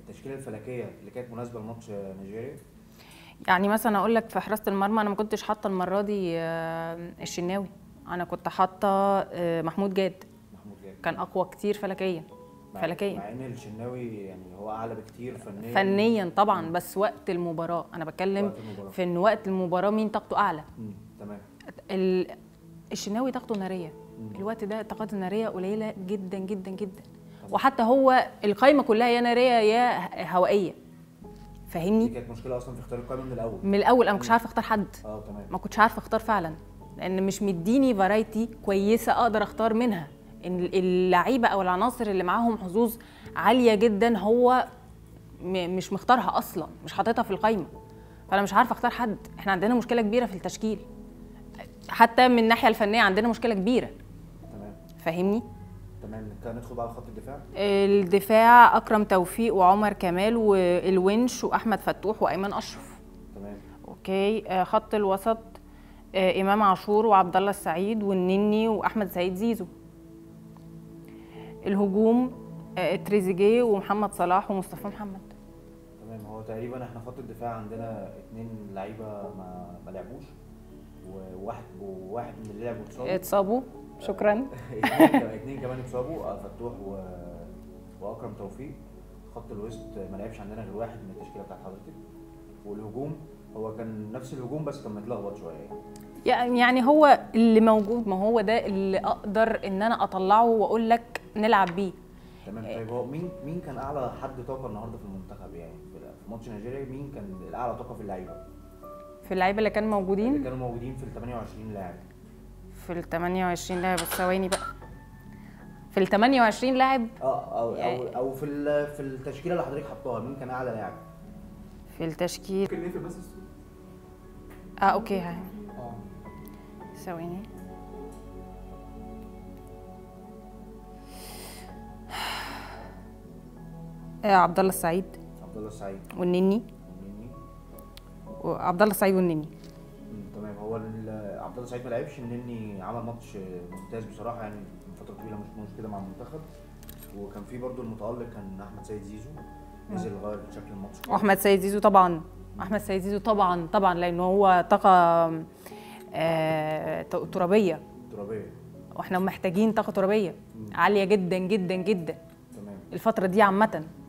التشكيله الفلكيه اللي كانت مناسبه لماتش نيجيريا يعني مثلا اقول لك في حراسه المرمى انا ما كنتش حاطه المره دي آه، الشناوي انا كنت حاطه آه، محمود جاد محمود جاد كان اقوى كتير فلكيا مع- فلكيا مع ان الشناوي يعني هو اعلى بكتير فنيا فنيا طبعا بس وقت المباراه انا بتكلم وقت المباراة. في ان وقت المباراه مين طاقته اعلى مم، تمام ال- الشناوي طاقته ناريه الوقت ده طاقته الناريه قليله جدا جدا جدا وحتى هو القايمه كلها يا ناريه يا هوائيه دي فاهمني كانت مشكله اصلا في اختيار القائمه من الاول من الاول انا ما كنتش عارفه اختار حد اه تمام ما كنتش عارفه اختار فعلا لان مش مديني فرايتي كويسه اقدر اختار منها ان اللعيبه او العناصر اللي معاهم حظوظ عاليه جدا هو م- مش مختارها اصلا مش حاططها في القايمه فانا مش عارفه اختار حد احنا عندنا مشكله كبيره في التشكيل حتى من الناحيه الفنيه عندنا مشكله كبيره تمام فاهمني تمام كده ندخل بقى على خط الدفاع الدفاع اكرم توفيق وعمر كمال والونش واحمد فتوح وايمن اشرف تمام اوكي آه، خط الوسط آه، امام عاشور وعبد الله السعيد والنني واحمد سعيد زيزو الهجوم آه، تريزيجيه ومحمد صلاح ومصطفى محمد تمام هو تقريبا احنا خط الدفاع عندنا اتنين لعيبه ما ما لعبوش وواحد وواحد من اللي لعبوا اتصاب اتصابوا شكرا اتنين كمان- اتنين كمان اتصابوا آه، فتوح و... واكرم توفيق خط الوسط ما لعبش عندنا غير واحد من التشكيله بتاعت حضرتك والهجوم هو كان نفس الهجوم بس كان متلخبط شويه يعني يعني يعني هو اللي موجود ما هو ده اللي اقدر ان انا اطلعه واقول لك نلعب بيه تمام طيب هو مين مين كان اعلى حد طاقه النهارده في المنتخب يعني في في ماتش نيجيريا مين كان الاعلى طاقه في اللعيبه في اللعيبه اللي كانوا اللي موجودين كانوا موجودين في ال 28 لاعب في ال 28 لاعب بس ثواني بقى في ال 28 لاعب اه او او, يعني- أو في ال- في التشكيله اللي حضرتك حطاها مين كان اعلى لاعب في التشكيل ممكن نقفل بس الصوت اه اوكي ها اه ثواني آه عبد الله السعيد عبد الله السعيد والنني والنني. وعبد الله السعيد والنني مم، تمام هو ال- عبد الله السعيد ما لعبش النني عمل ماتش ممتاز بصراحه يعني من فتره طويله مش مش كده مع المنتخب وكان في برضو المتالق كان احمد سيد زيزو نزل غير شكل الماتش خالص. واحمد سيد زيزو طبعا احمد سيد زيزو طبعا طبعا لانه هو طاقه آه ت- ترابيه ترابيه واحنا محتاجين طاقه ترابيه عاليه جدا جدا جدا تمام الفتره دي عامه